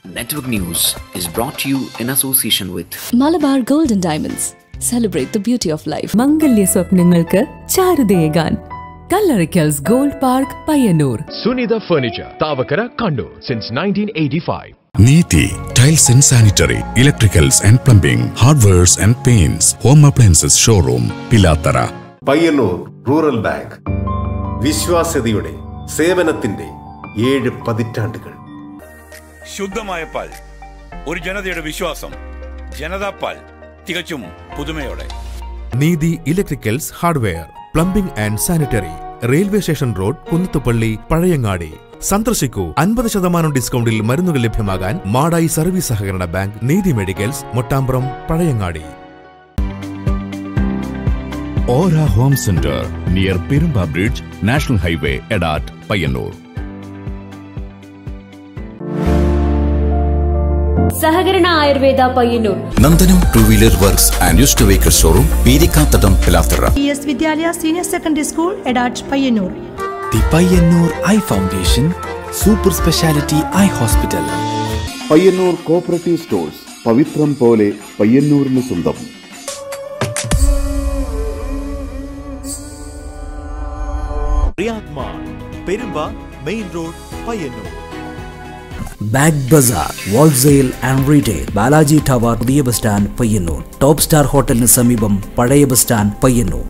Network News is brought to you in association with Malabar golden diamonds celebrate the beauty of life മംഗല്യ സ്വപ്നങ്ങൾക്ക് ചാരുതയേകാൻ Kallarikkals gold park Payyanur Sunitha Furniture, Tavakara, Kandu, since 1985. Neethi tiles and sanitary electricals and plumbing hardwares and paints home appliances showroom Pilathara Payyanur rural bank വിശ്വാസ്യതയുടെ സേവനത്തിന്റെ ഏഴ് പതിറ്റാണ്ടുകൾ ശുദ്ധമായ പാൽ ഒരു ജനതയുടെ വിശ്വാസം ജനതാ പാൽ തികച്ചും പുതുമയോടെ Neethi electricals hardware plumbing and sanitary railway station road Kunnathupalli Pazhayangadi സന്ദർശിക്കൂ അൻപത് ശതമാനം ഡിസ്കൗണ്ടിൽ മരുന്നുകൾ ലഭ്യമാകാൻ മാടായി സർവീസ് സഹകരണ bank Neethi medicals Mottambram Pazhayangadi Ora home centre near Perumba bridge national highway Edat Payyanur സഹകരണ Ayurveda Payyanur Nandanam two wheeler works and used vehicle showroom Peerikkathadam Pilathara P S Vidyalaya senior secondary school Edat Payyanur the Payyanur eye foundation super speciality eye hospital Payyanur cooperative stores പവിത്രം പോലെ പയ്യന്നൂരിന് സ്വന്തം Riyadh mall Perumba main road Payyanur bag ബസാർ wholesale and retail Balaji tower പുതിയ bus stand Payyanur top star ഹോട്ടലിന് സമീപം പഴയ bus stand Payyanur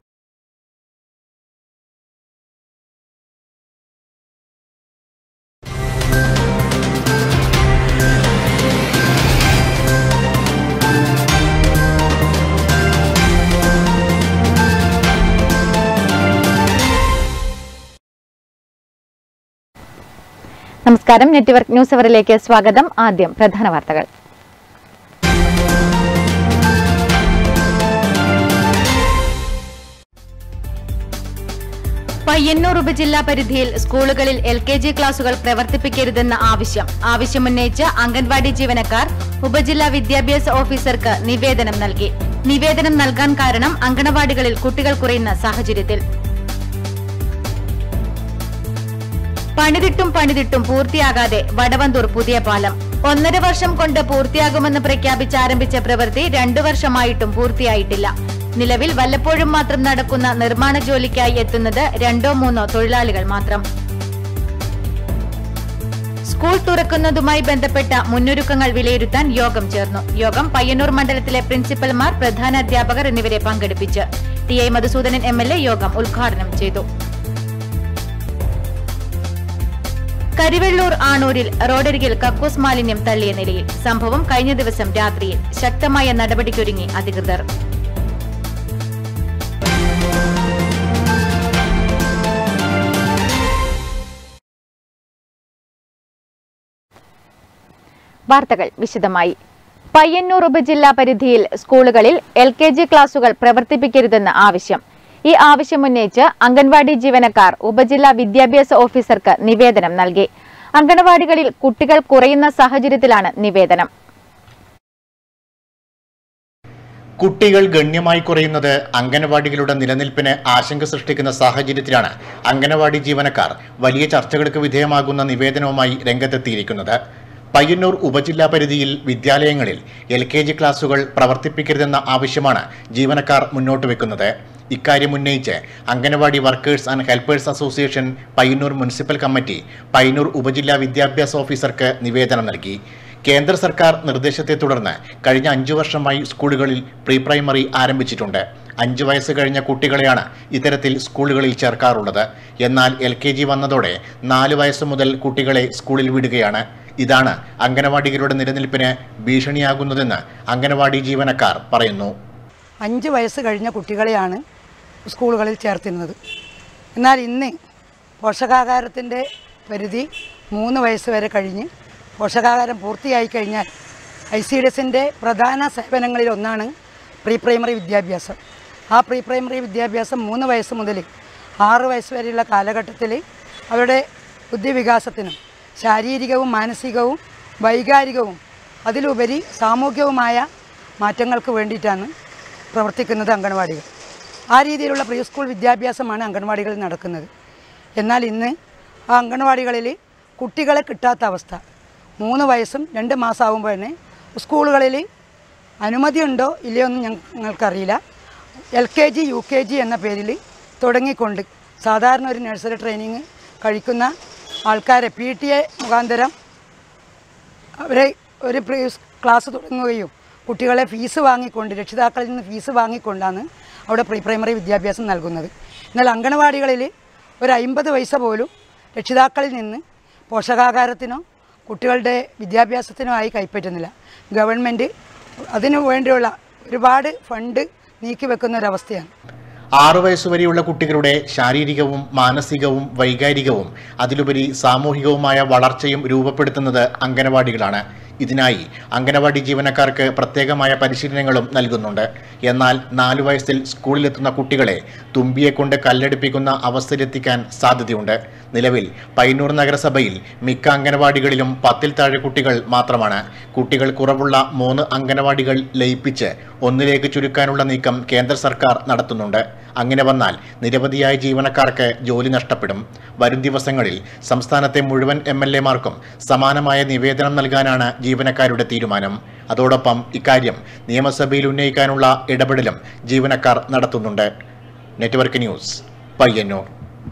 നമസ്കാരം network news അവറിലേക്ക് സ്വാഗതം ആദ്യം പ്രധാന വാർത്തകൾ പയ്യന്നൂർ ഉപജില്ലാ പരിധിയിൽ സ്കൂളുകളിൽ എൽ കെ ജി ക്ലാസുകൾ പ്രവർത്തിപ്പിക്കരുതെന്ന ആവശ്യം ആവശ്യമുന്നയിച്ച് അംഗൻവാടി ജീവനക്കാർ ഉപജില്ലാ വിദ്യാഭ്യാസ ഓഫീസർക്ക് നിവേദനം നൽകി നിവേദനം നൽകാൻ കാരണം അങ്കണവാടികളിൽ കുട്ടികൾ കുറയുന്ന സാഹചര്യത്തിൽ പണിതിട്ടും പണിതിട്ടും പൂർത്തിയാകാതെ വടവന്തൂർ പുതിയ പാലം ഒന്നര വർഷം കൊണ്ട് പൂർത്തിയാകുമെന്ന് പ്രഖ്യാപിച്ച് ആരംഭിച്ച പ്രവൃത്തി രണ്ടു വർഷമായിട്ടും പൂർത്തിയായിട്ടില്ല നിലവിൽ വല്ലപ്പോഴും മാത്രം നടക്കുന്ന നിർമ്മാണ ജോലിക്കായി എത്തുന്നത് രണ്ടോ മൂന്നോ തൊഴിലാളികൾ മാത്രം സ്കൂൾ തുറക്കുന്നതുമായി ബന്ധപ്പെട്ട മുന്നൊരുക്കങ്ങൾ വിലയിരുത്താൻ യോഗം ചേർന്നു യോഗം പയ്യന്നൂർ മണ്ഡലത്തിലെ പ്രിൻസിപ്പൽമാർ പ്രധാന അധ്യാപകർ എന്നിവരെ പങ്കെടുപ്പിച്ച് T I Madhusoodanan M L A യോഗം ഉദ്ഘാടനം ചെയ്തു കരിവെള്ളൂർ ആണൂരിൽ റോഡരികിൽ കക്കൂസ് മാലിന്യം തള്ളിയ നിലയിൽ സംഭവം കഴിഞ്ഞ ദിവസം രാത്രിയിൽ ശക്തമായ നടപടിക്കൊരുങ്ങി അധികൃതർ വാർത്തകൾ വിശദമായി പയ്യന്നൂർ ഉപജില്ലാ പരിധിയിൽ സ്കൂളുകളിൽ എൽ കെ ജി ക്ലാസുകൾ പ്രവർത്തിപ്പിക്കരുതെന്ന് ആവശ്യം ഈ ആവശ്യമുന്നയിച്ച് അംഗൻവാടി ജീവനക്കാർ ഉപജില്ലാ വിദ്യാഭ്യാസ ഓഫീസർക്ക് നിവേദനം നൽകി അംഗൻവാടികളിൽ കുട്ടികൾ കുറയുന്ന സാഹചര്യത്തിലാണ് നിവേദനം കുട്ടികൾ ഗണ്യമായി കുറയുന്നത് അംഗനവാടികളുടെ നിലനിൽപ്പിന് ആശങ്ക സൃഷ്ടിക്കുന്ന സാഹചര്യത്തിലാണ് അംഗനവാടി ജീവനക്കാർ വലിയ ചർച്ചകൾക്ക് വിധേയമാകുന്ന നിവേദനവുമായി രംഗത്തെത്തിയിരിക്കുന്നത് പയ്യന്നൂർ ഉപജില്ലാ പരിധിയിൽ വിദ്യാലയങ്ങളിൽ എൽ കെ ജി ക്ലാസുകൾ പ്രവർത്തിപ്പിക്കരുതെന്ന ആവശ്യമാണ് ജീവനക്കാർ മുന്നോട്ട് വെക്കുന്നത് ഇക്കാര്യം ഉന്നയിച്ച് anganwadi workers and helpers association Payyanur municipal committee Payyanur ഉപജില്ലാ വിദ്യാഭ്യാസ ഓഫീസർക്ക് നിവേദനം നൽകി കേന്ദ്ര സർക്കാർ നിർദ്ദേശത്തെ തുടർന്ന് കഴിഞ്ഞ അഞ്ചു വർഷമായി സ്കൂളുകളിൽ പ്രീ പ്രൈമറി ആരംഭിച്ചിട്ടുണ്ട് അഞ്ചു വയസ്സ് കഴിഞ്ഞ കുട്ടികളെയാണ് ഇത്തരത്തിൽ സ്കൂളുകളിൽ ചേർക്കാറുള്ളത് എന്നാൽ എൽ കെ ജി വന്നതോടെ നാല് വയസ്സ് മുതൽ കുട്ടികളെ സ്കൂളിൽ വിടുകയാണ് ഇതാണ് അംഗനവാടികളുടെ നിലനിൽപ്പിന് ഭീഷണിയാകുന്നതെന്ന് അംഗനവാടി ജീവനക്കാർ പറയുന്നു അഞ്ച് വയസ്സ് കഴിഞ്ഞ കുട്ടികളെയാണ് സ്കൂളുകളിൽ ചേർത്തിരുന്നത് എന്നാൽ ഇന്ന് പോഷകാഹാരത്തിൻ്റെ പരിധി മൂന്ന് വയസ്സ് വരെ കഴിഞ്ഞ് പോഷകാഹാരം പൂർത്തിയായി കഴിഞ്ഞാൽ ഐ സി ഡി എസിൻ്റെ പ്രധാന സേവനങ്ങളിൽ ഒന്നാണ് പ്രീ പ്രൈമറി വിദ്യാഭ്യാസം ആ പ്രീ പ്രൈമറി വിദ്യാഭ്യാസം മൂന്ന് വയസ്സ് മുതൽ ആറ് വയസ്സ് വരെയുള്ള കാലഘട്ടത്തിൽ അവരുടെ ബുദ്ധിവികാസത്തിനും ശാരീരികവും മാനസികവും വൈകാരികവും അതിലുപരി സാമൂഹികവുമായ മാറ്റങ്ങൾക്ക് വേണ്ടിയിട്ടാണ് പ്രവർത്തിക്കുന്നത് അംഗൻവാടികൾ ആ രീതിയിലുള്ള പ്രീ സ്കൂൾ വിദ്യാഭ്യാസമാണ് അംഗൻവാടികളിൽ നടക്കുന്നത് എന്നാൽ ഇന്ന് ആ അംഗൻവാടികളിൽ കുട്ടികളെ കിട്ടാത്ത അവസ്ഥ മൂന്ന് വയസ്സും രണ്ട് മാസമാകുമ്പോൾ തന്നെ സ്കൂളുകളിൽ അനുമതിയുണ്ടോ ഇല്ലയോ എന്ന് ഞങ്ങ- ഞങ്ങൾക്കറിയില്ല L K G U K G എന്ന പേരിൽ തുടങ്ങിക്കൊണ്ട് സാധാരണ ഒരു നഴ്സറി ട്രെയിനിങ് കഴിക്കുന്ന ആൾക്കാരെ പി ടി എ മുഖാന്തരം അവരെ ഒരു പ്രീ ക്ലാസ് തുടങ്ങുകയും കുട്ടികളെ ഫീസ് വാങ്ങിക്കൊണ്ട് രക്ഷിതാക്കളിൽ നിന്ന് ഫീസ് വാങ്ങിക്കൊണ്ടാണ് അവിടെ പ്രീ പ്രൈമറി വിദ്യാഭ്യാസം നൽകുന്നത് എന്നാൽ അങ്കണവാടികളിൽ ഒരു അമ്പത് പൈസ പോലും രക്ഷിതാക്കളിൽ നിന്ന് പോഷകാഹാരത്തിനോ കുട്ടികളുടെ വിദ്യാഭ്യാസത്തിനോ ആയി കൈപ്പറ്റുന്നില്ല ഗവൺമെൻറ് അതിനു വേണ്ടിയുള്ള ഒരുപാട് ഫണ്ട് നീക്കി വെക്കുന്ന ഒരവസ്ഥയാണ് ആറു വയസ്സുവരെയുള്ള കുട്ടികളുടെ ശാരീരികവും മാനസികവും വൈകാരികവും അതിലുപരി സാമൂഹികവുമായ വളർച്ചയും രൂപപ്പെടുത്തുന്നത് അംഗനവാടികളാണ് ഇതിനായി അംഗനവാടി ജീവനക്കാർക്ക് പ്രത്യേകമായ പരിശീലനങ്ങളും നൽകുന്നുണ്ട് എന്നാൽ നാലു വയസ്സിൽ സ്കൂളിലെത്തുന്ന കുട്ടികളെ തുമ്പിയെ കൊണ്ട് കല്ലെടുപ്പിക്കുന്ന അവസ്ഥയിലെത്തിക്കാൻ സാധ്യതയുണ്ട് നിലവിൽ പയ്യന്നൂർ നഗരസഭയിൽ മിക്ക അംഗനവാടികളിലും പത്തിൽ താഴെ കുട്ടികൾ മാത്രമാണ് കുട്ടികൾ കുറവുള്ള മൂന്ന് അംഗനവാടികൾ ലയിപ്പിച്ച് ഒന്നിലേക്ക് ചുരുക്കാനുള്ള നീക്കം കേന്ദ്ര സർക്കാർ നടത്തുന്നുണ്ട് അങ്ങനെ വന്നാൽ നിരവധിയായ ജീവനക്കാർക്ക് ജോലി നഷ്ടപ്പെടും വരും ദിവസങ്ങളിൽ സംസ്ഥാനത്തെ മുഴുവൻ എം എൽ എമാർക്കും സമാനമായ നിവേദനം നൽകാനാണ് ജീവനക്കാരുടെ തീരുമാനം അതോടൊപ്പം ഇക്കാര്യം നിയമസഭയിൽ ഉന്നയിക്കാനുള്ള ഇടപെടലും ജീവനക്കാർ നടത്തുന്നുണ്ട് നെറ്റ്വർക്ക് ന്യൂസ് പയ്യന്നൂർ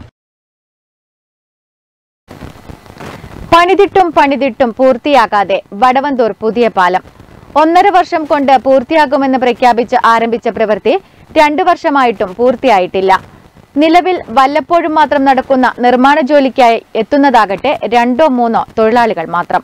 പണിതിട്ടും പണിതിട്ടും പൂർത്തിയാകാതെ വടവന്തൂർ പുതിയ പാലം ഒന്നര വർഷം കൊണ്ട് പൂർത്തിയാകുമെന്ന് പ്രഖ്യാപിച്ച് ആരംഭിച്ച പ്രവൃത്തി രണ്ടു വർഷമായിട്ടും പൂർത്തിയായിട്ടില്ല നിലവിൽ വല്ലപ്പോഴും മാത്രം നടക്കുന്ന നിർമ്മാണ ജോലിക്കായി എത്തുന്നതാകട്ടെ രണ്ടോ മൂന്നോ തൊഴിലാളികൾ മാത്രം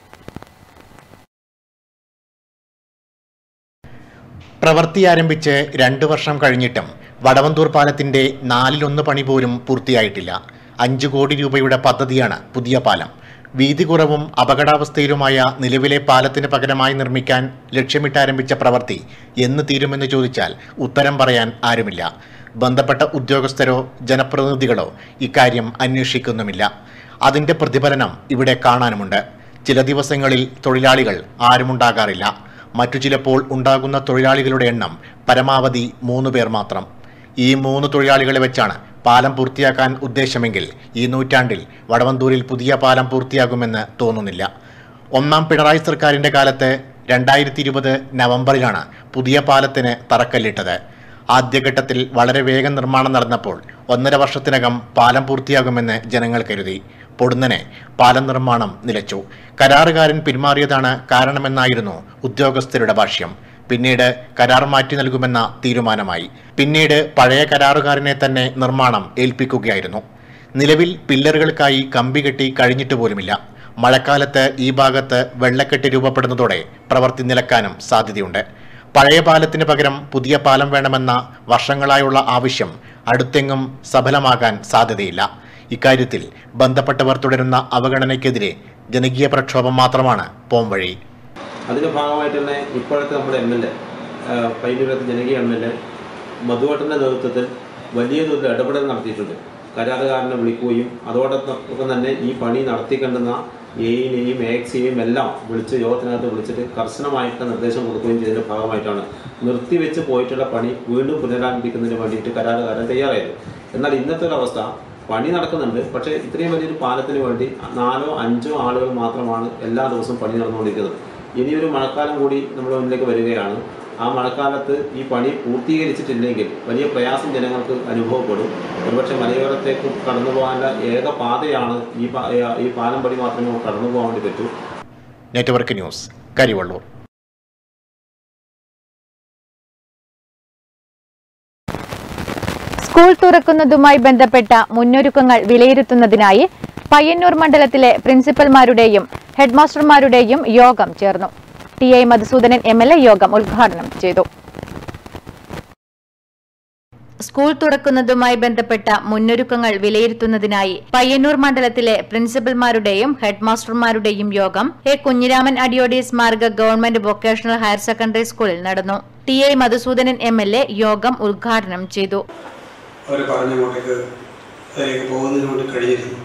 പ്രവൃത്തി ആരംഭിച്ച് രണ്ടു വർഷം കഴിഞ്ഞിട്ടും വടവന്തൂർ പാലത്തിന്റെ നാലിലൊന്ന് പണി പോലും പൂർത്തിയായിട്ടില്ല അഞ്ചു കോടി രൂപയുടെ പദ്ധതിയാണ് പുതിയ പാലം വീതി കുറവും അപകടാവസ്ഥയിലുമായ നിലവിലെ പാലത്തിന് പകരമായി നിർമ്മിക്കാൻ ലക്ഷ്യമിട്ടാരംഭിച്ച പ്രവൃത്തി എന്ന് തീരുമെന്ന് ചോദിച്ചാൽ ഉത്തരം പറയാൻ ആരുമില്ല ബന്ധപ്പെട്ട ഉദ്യോഗസ്ഥരോ ജനപ്രതിനിധികളോ ഇക്കാര്യം അന്വേഷിക്കുന്നുമില്ല അതിന്റെ പ്രതിഫലനം ഇവിടെ കാണാനുമുണ്ട് ചില ദിവസങ്ങളിൽ തൊഴിലാളികൾ ആരുമുണ്ടാകാറില്ല മറ്റു ചിലപ്പോൾ ഉണ്ടാകുന്ന തൊഴിലാളികളുടെ എണ്ണം പരമാവധി മൂന്ന് പേർ മാത്രം ഈ മൂന്ന് തൊഴിലാളികളെ വെച്ചാണ് പാലം പൂർത്തിയാക്കാൻ ഉദ്ദേശമെങ്കിൽ ഈ നൂറ്റാണ്ടിൽ വടവന്തൂരിൽ പുതിയ പാലം പൂർത്തിയാകുമെന്ന് തോന്നുന്നില്ല ഒന്നാം പിണറായി സർക്കാരിന്റെ കാലത്ത് രണ്ടായിരത്തി ഇരുപത് നവംബറിലാണ് പുതിയ പാലത്തിന് തറക്കല്ലിട്ടത് ആദ്യഘട്ടത്തിൽ വളരെ വേഗം നിർമ്മാണം നടന്നപ്പോൾ ഒന്നര വർഷത്തിനകം പാലം പൂർത്തിയാകുമെന്ന് ജനങ്ങൾ കരുതി പൊടുന്നനെ പാലം നിർമ്മാണം നിലച്ചു കരാറുകാരൻ പിന്മാറിയതാണ് കാരണമെന്നായിരുന്നു ഉദ്യോഗസ്ഥരുടെ ഭാഷ്യം പിന്നീട് കരാർ മാറ്റി നൽകുമെന്ന തീരുമാനമായി പിന്നീട് പഴയ കരാറുകാരനെ തന്നെ നിർമ്മാണം ഏൽപ്പിക്കുകയായിരുന്നു നിലവിൽ പില്ലറുകൾക്കായി കമ്പി കെട്ടി കഴിഞ്ഞിട്ട് പോലുമില്ല മഴക്കാലത്ത് ഈ ഭാഗത്ത് വെള്ളക്കെട്ട് രൂപപ്പെടുന്നതോടെ പ്രവൃത്തി നിലക്കാനും സാധ്യതയുണ്ട് പഴയ പാലത്തിന് പകരം പുതിയ പാലം വേണമെന്ന വർഷങ്ങളായുള്ള ആവശ്യം അടുത്തെങ്ങും സഫലമാകാൻ സാധ്യതയില്ല ഇക്കാര്യത്തിൽ ബന്ധപ്പെട്ടവർ തുടരുന്ന അവഗണനയ്ക്കെതിരെ ജനകീയ പ്രക്ഷോഭം മാത്രമാണ് പോംവഴി അതിൻ്റെ ഭാഗമായിട്ട് തന്നെ ഇപ്പോഴത്തെ നമ്മുടെ എം എൽ എ പൈനൂരത്ത് ജനകീയ എം എൽ എ മധുവട്ടൻ്റെ നേതൃത്വത്തിൽ വലിയ തോതിൽ ഇടപെടൽ നടത്തിയിട്ടുണ്ട് കരാറുകാരനെ വിളിക്കുകയും അതോടൊപ്പം തന്നെ ഈ പണി നടത്തിക്കൊണ്ടുന്ന എയിനെയും എക്സിനെയും എല്ലാം വിളിച്ച് യോഗത്തിനകത്ത് വിളിച്ചിട്ട് കർശനമായിട്ട് നിർദ്ദേശം കൊടുക്കുകയും ചെയ്തതിൻ്റെ ഭാഗമായിട്ടാണ് നിർത്തിവെച്ച് പോയിട്ടുള്ള പണി വീണ്ടും പുനരാരംഭിക്കുന്നതിന് വേണ്ടിയിട്ട് കരാറുകാരൻ തയ്യാറായത് എന്നാൽ ഇന്നത്തെ ഒരു അവസ്ഥ പണി നടക്കുന്നുണ്ട് പക്ഷേ ഇത്രയും വലിയൊരു പാലത്തിന് വേണ്ടി നാലോ അഞ്ചോ ആളുകൾ മാത്രമാണ് എല്ലാ ദിവസവും പണി നടന്നുകൊണ്ടിരിക്കുന്നത് ഇനിയൊരു മഴക്കാലം കൂടി നമ്മുടെ മുന്നിലേക്ക് വരികയാണ് ആ മഴക്കാലത്ത് ഈ പണി പൂർത്തീകരിച്ചിട്ടില്ലെങ്കിൽ വലിയ പ്രയാസം ജനങ്ങൾക്ക് അനുഭവപ്പെടും ഒരുപക്ഷെ മലയോരത്തേക്ക് കടന്നു പോകാനുള്ള ഏക പാതയാണ് ഈ പാ- ഈ പാലം പണി മാത്രമേ നമുക്ക് കടന്നു പോകാൻ വേണ്ടി പറ്റൂ നെറ്റ്വർക്ക് ന്യൂസ് കരിവള്ളൂർ സ്കൂൾ തുറക്കുന്നതുമായി ബന്ധപ്പെട്ട മുന്നൊരുക്കങ്ങൾ വിലയിരുത്തുന്നതിനായി പയ്യന്നൂർ മണ്ഡലത്തിലെ പ്രിൻസിപ്പൽമാരുടെയും ഹെഡ്മാസ്റ്റർമാരുടെയും യോഗം ചേർന്നു T I Madhusoodanan M L A യോഗം ഉദ്ഘാടനം ചെയ്തു സ്കൂൾ തുറക്കുന്നതുമായി ബന്ധപ്പെട്ട മുന്നൊരുക്കങ്ങൾ വിലയിരുത്തുന്നതിനായി പയ്യന്നൂർ മണ്ഡലത്തിലെ പ്രിൻസിപ്പൽമാരുടെയും ഹെഡ്മാസ്റ്റർമാരുടെയും യോഗം എ കുഞ്ഞിരാമൻ അടിയോടി സ്മാരക ഗവൺമെന്റ് വൊക്കേഷണൽ ഹയർ സെക്കൻഡറി സ്കൂളിൽ നടന്നു T I Madhusoodanan M L A യോഗം ഉദ്ഘാടനം ചെയ്തു അവർ പറഞ്ഞങ്ങോട്ടേക്ക് അതിലേക്ക് പോകുന്നതിന് വേണ്ടി കഴിഞ്ഞിരുന്നു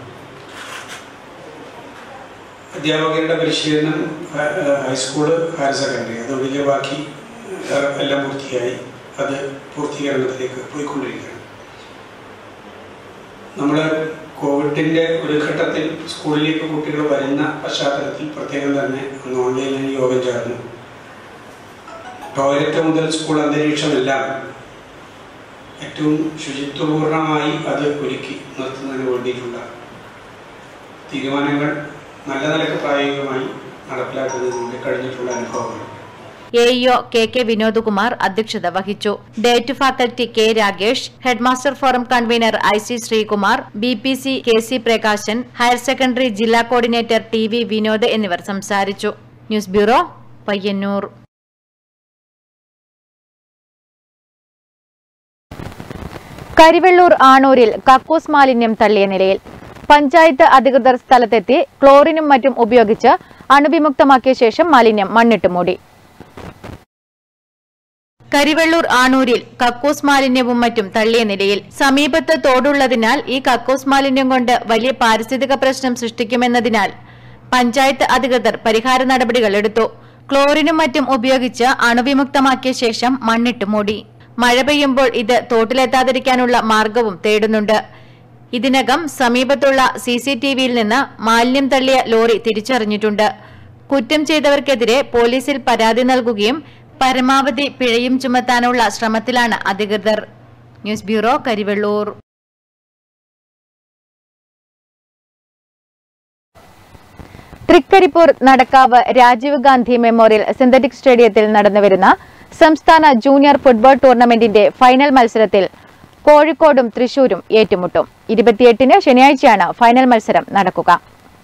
അധ്യാപകരുടെ പരിശീലനം ഹ- ഏഹ് ഹൈസ്കൂള് ഹയർ സെക്കൻഡറി അതൊഴികെ ബാക്കി ഏഹ് എല്ലാം പൂർത്തിയായി അത് പൂർത്തീകരണത്തിലേക്ക് പോയിക്കൊണ്ടിരിക്കുകയാണ് നമ്മൾ കോവിഡിന്റെ ഒരു ഘട്ടത്തിൽ സ്കൂളിലേക്ക് കുട്ടികൾ വരുന്ന പശ്ചാത്തലത്തിൽ പ്രത്യേകം തന്നെ അന്ന് ഓൺലൈനിൽ യോഗം ചേർന്നു ടോയ്ലറ്റ് മുതൽ സ്കൂൾ അന്തരീക്ഷമെല്ലാം ഏറ്റവും ശുചിത്വപൂർണമായി അത് ഒരുക്കി നിർത്തുന്നതിന് വേണ്ടിയിട്ടുള്ള തീരുമാനങ്ങൾ നല്ല നിലക്ക് പ്രായോഗികമായി നടപ്പിലാക്കുന്നതിലൂടെ കഴിഞ്ഞിട്ടുള്ള അനുഭവങ്ങൾ A EO K K Vinodkumar അധ്യക്ഷത വഹിച്ചു DIET faculty K Ragesh headmaster forum convener I C Sreekumar B P C K C Prakashan higher secondary ജില്ലാ കോർഡിനേറ്റർ ടി വി വിനോദ് എന്നിവർ സംസാരിച്ചു ന്യൂസ് ബ്യൂറോ പയ്യന്നൂർ കരിവെള്ളൂർ ആണൂരിൽ കക്കൂസ് മാലിന്യം തള്ളിയ നിലയിൽ പഞ്ചായത്ത് അധികൃതർ സ്ഥലത്തെത്തി ക്ലോറിനും മറ്റും ഉപയോഗിച്ച് അണുവിമുക്തമാക്കിയ ശേഷം മാലിന്യം മണ്ണിട്ട് മൂടി കരിവെള്ളൂർ ആണൂരിൽ കക്കൂസ് മാലിന്യവും മറ്റും തള്ളിയ നിലയിൽ സമീപത്ത് തോടുള്ളതിനാൽ ഈ കക്കൂസ് മാലിന്യം കൊണ്ട് വലിയ പാരിസ്ഥിതിക പ്രശ്നം സൃഷ്ടിക്കുമെന്നതിനാൽ പഞ്ചായത്ത് അധികൃതർ പരിഹാര നടപടികൾ എടുത്തു ക്ലോറിനും മറ്റും ഉപയോഗിച്ച് അണുവിമുക്തമാക്കിയ ശേഷം മണ്ണിട്ട് മൂടി മഴ പെയ്യുമ്പോൾ ഇത് തോട്ടിലെത്താതിരിക്കാനുള്ള മാർഗവും തേടുന്നുണ്ട് ഇതിനകം സമീപത്തുള്ള സി സി ടി വിയിൽ നിന്ന് മാലിന്യം തള്ളിയ ലോറി തിരിച്ചറിഞ്ഞിട്ടുണ്ട് കുറ്റം ചെയ്തവർക്കെതിരെ പോലീസിൽ പരാതി നൽകുകയും പരമാവധി പിഴയും ചുമത്താനുള്ള ശ്രമത്തിലാണ് അധികൃതർ news bureau Karivellur Trikaripur Nadakkavu Rajiv Gandhi memorial synthetic സ്റ്റേഡിയത്തിൽ നടന്നുവരുന്ന സംസ്ഥാന ജൂനിയർ ഫുട്ബോൾ ടൂർണമെന്റിന്റെ ഫൈനൽ മത്സരത്തിൽ കോഴിക്കോടും തൃശൂരും ഏറ്റുമുട്ടും ഇരുപത്തിയെട്ടിന് ശനിയാഴ്ചയാണ് ഫൈനൽ മത്സരം നടക്കുക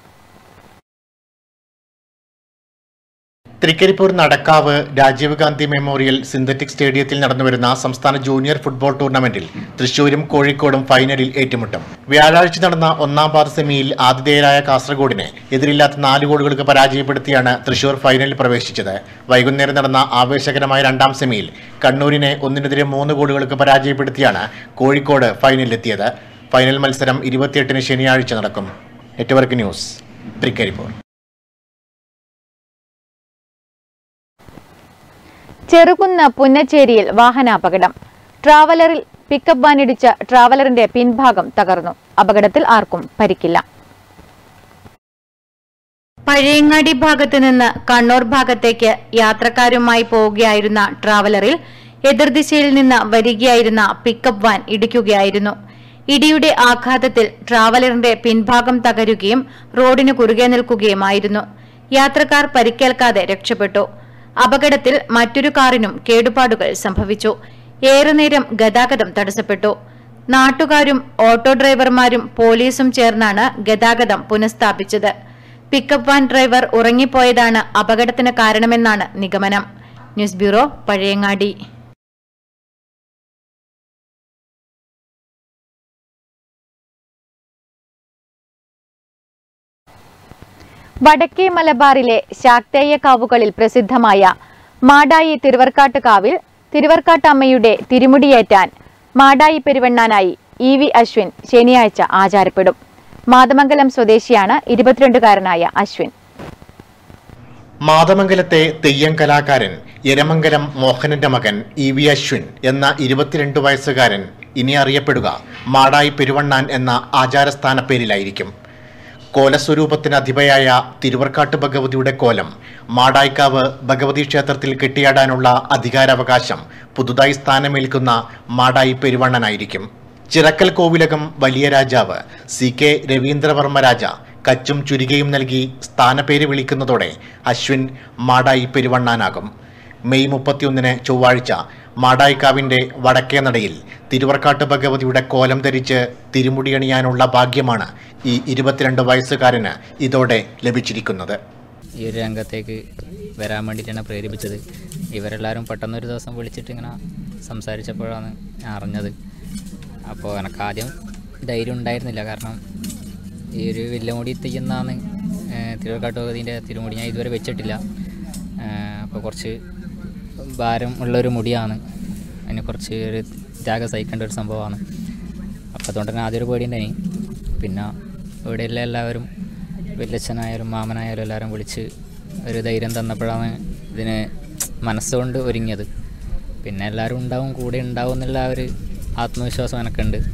തൃക്കരിപ്പൂർ നടക്കാവ് രാജീവ് ഗാന്ധി മെമ്മോറിയൽ സിന്തറ്റിക് സ്റ്റേഡിയത്തിൽ നടന്നുവരുന്ന സംസ്ഥാന ജൂനിയർ ഫുട്ബോൾ ടൂർണമെന്റിൽ തൃശൂരും കോഴിക്കോടും ഫൈനലിൽ ഏറ്റുമുട്ടും വ്യാഴാഴ്ച നടന്ന ഒന്നാം പാദ സെമിയിൽ ആതിഥേയരായ കാസർഗോഡിനെ എതിരില്ലാത്ത നാല് ഗോളുകൾക്ക് പരാജയപ്പെടുത്തിയാണ് തൃശൂർ ഫൈനലിൽ പ്രവേശിച്ചത് വൈകുന്നേരം നടന്ന ആവേശകരമായ രണ്ടാം സെമിയിൽ കണ്ണൂരിനെ ഒന്നിനെതിരെ മൂന്ന് ഗോളുകൾക്ക് പരാജയപ്പെടുത്തിയാണ് കോഴിക്കോട് ഫൈനലിലെത്തിയത് ഫൈനൽ മത്സരം ഇരുപത്തിയെട്ടിന് ശനിയാഴ്ച നടക്കും നെറ്റ്വർക്ക് ന്യൂസ് തൃക്കരിപ്പൂർ ചെറുകുന്ന് പുന്നച്ചേരിയിൽ വാഹനാപകടം ട്രാവലറിൽ പിക്കപ്പ് വാനിടിച്ച ട്രാവലറിന്റെ പിൻഭാഗം തകർന്നു അപകടത്തിൽ ആർക്കും പരിക്കില്ല പഴയങ്ങാടി ഭാഗത്ത് നിന്ന് കണ്ണൂർ ഭാഗത്തേക്ക് യാത്രക്കാരുമായി പോവുകയായിരുന്ന ട്രാവലറിൽ എതിർദിശയിൽ നിന്ന് വരികയായിരുന്ന പിക്കപ്പ് വാൻ ഇടിക്കുകയായിരുന്നു ഇടിയുടെ ആഘാതത്തിൽ ട്രാവലറിന്റെ പിൻഭാഗം തകരുകയും റോഡിന് കുറുകെ നിൽക്കുകയുമായിരുന്നു യാത്രക്കാർ പരിക്കേൽക്കാതെ രക്ഷപ്പെട്ടു അപകടത്തിൽ മറ്റൊരു കാറിനും കേടുപാടുകൾ സംഭവിച്ചു ഏറെ നേരം ഗതാഗതം തടസ്സപ്പെട്ടു നാട്ടുകാരും ഓട്ടോ ഡ്രൈവർമാരും പോലീസും ചേർന്നാണ് ഗതാഗതം പുനഃസ്ഥാപിച്ചത് പിക്കപ്പ് വാൻ ഡ്രൈവർ ഉറങ്ങിപ്പോയതാണ് അപകടത്തിന് കാരണമെന്നാണ് നിഗമനം ന്യൂസ് ബ്യൂറോ പഴയങ്ങാടി വടക്കേ മലബാറിലെ ശാക്തേയ കാവുകളിൽ പ്രസിദ്ധമായ മാടായി തിരുവർക്കാട്ട് കാവിൽ തിരുവർക്കാട്ടമ്മയുടെ തിരുമുടിയേറ്റാൻ മാടായി പെരുവണ്ണാനായി ഇ വി അശ്വിൻ ശനിയാഴ്ച ആചാരപ്പെടും മാതമംഗലം സ്വദേശിയാണ് ഇരുപത്തിരണ്ടുകാരനായ അശ്വിൻ മാതമംഗലത്തെ തെയ്യം കലാകാരൻ എരമംഗലം മോഹനന്റെ മകൻ ഇ വി അശ്വിൻ എന്ന ഇരുപത്തിരണ്ട് വയസ്സുകാരൻ ഇനി അറിയപ്പെടുക മാടായി പെരുവണ്ണാൻ എന്ന ആചാരസ്ഥാന പേരിലായിരിക്കും കോലസ്വരൂപത്തിന് അധിപയായ തിരുവർക്കാട്ട് ഭഗവതിയുടെ കോലം മാടായിക്കാവ് ഭഗവതി ക്ഷേത്രത്തിൽ കെട്ടിയാടാനുള്ള അധികാരാവകാശം പുതുതായി സ്ഥാനമേൽക്കുന്ന മാടായി പെരുവണ്ണനായിരിക്കും ചിറക്കൽ കോവിലകം വലിയ രാജാവ് സി കെ രവീന്ദ്രവർമ്മ രാജ കച്ചും ചുരികയും നൽകി സ്ഥാനപ്പേര് വിളിക്കുന്നതോടെ അശ്വിൻ മാടായി പെരുവണ്ണാനാകും മെയ് മുപ്പത്തിയൊന്നിന് ചൊവ്വാഴ്ച മാടായിക്കാവിന്റെ വടക്കേ നടയിൽ തിരുവർക്കാട്ട് ഭഗവതിയുടെ കോലം ധരിച്ച് തിരുമുടിയണിയാനുള്ള ഭാഗ്യമാണ് ഈ ഇരുപത്തിരണ്ട് വയസ്സുകാരന് ഇതോടെ ലഭിച്ചിരിക്കുന്നത് ഈ ഒരു രംഗത്തേക്ക് വരാൻ വേണ്ടിയിട്ടാണ് പ്രേരിപ്പിച്ചത് ഇവരെല്ലാവരും പെട്ടെന്നൊരു ദിവസം വിളിച്ചിട്ട് ഇങ്ങനെ സംസാരിച്ചപ്പോഴാണ് ഞാൻ അറിഞ്ഞത് അപ്പോൾ എനിക്ക് ആദ്യം ധൈര്യം ഉണ്ടായിരുന്നില്ല കാരണം ഈ ഒരു വില്ലമുടി തെയ്യുന്നാണ് തിരുവക്കാട്ട് ഭഗവതിൻ്റെ തിരുമുടി ഞാൻ ഇതുവരെ വെച്ചിട്ടില്ല അപ്പോൾ കുറച്ച് ഭാരം ഉള്ളൊരു മുടിയാണ് അതിന് കുറച്ച് ഒരു ത്യാഗം സഹിക്കേണ്ട ഒരു സംഭവമാണ് അപ്പോൾ അതുകൊണ്ട് തന്നെ ആദ്യം ഒരു പേടിയുണ്ടായി പിന്നെ ഇവിടെയുള്ള എല്ലാവരും വല്യച്ഛനായാലും മാമനായാലും എല്ലാവരും വിളിച്ച് ഒരു ധൈര്യം തന്നപ്പോഴാണ് ഇതിന് മനസ്സുകൊണ്ട് ഒരുങ്ങിയത് പിന്നെ എല്ലാവരും ഉണ്ടാവും കൂടെ ഉണ്ടാവും എന്നുള്ള ആ ഒരു ആത്മവിശ്വാസം എനിക്കുണ്ട്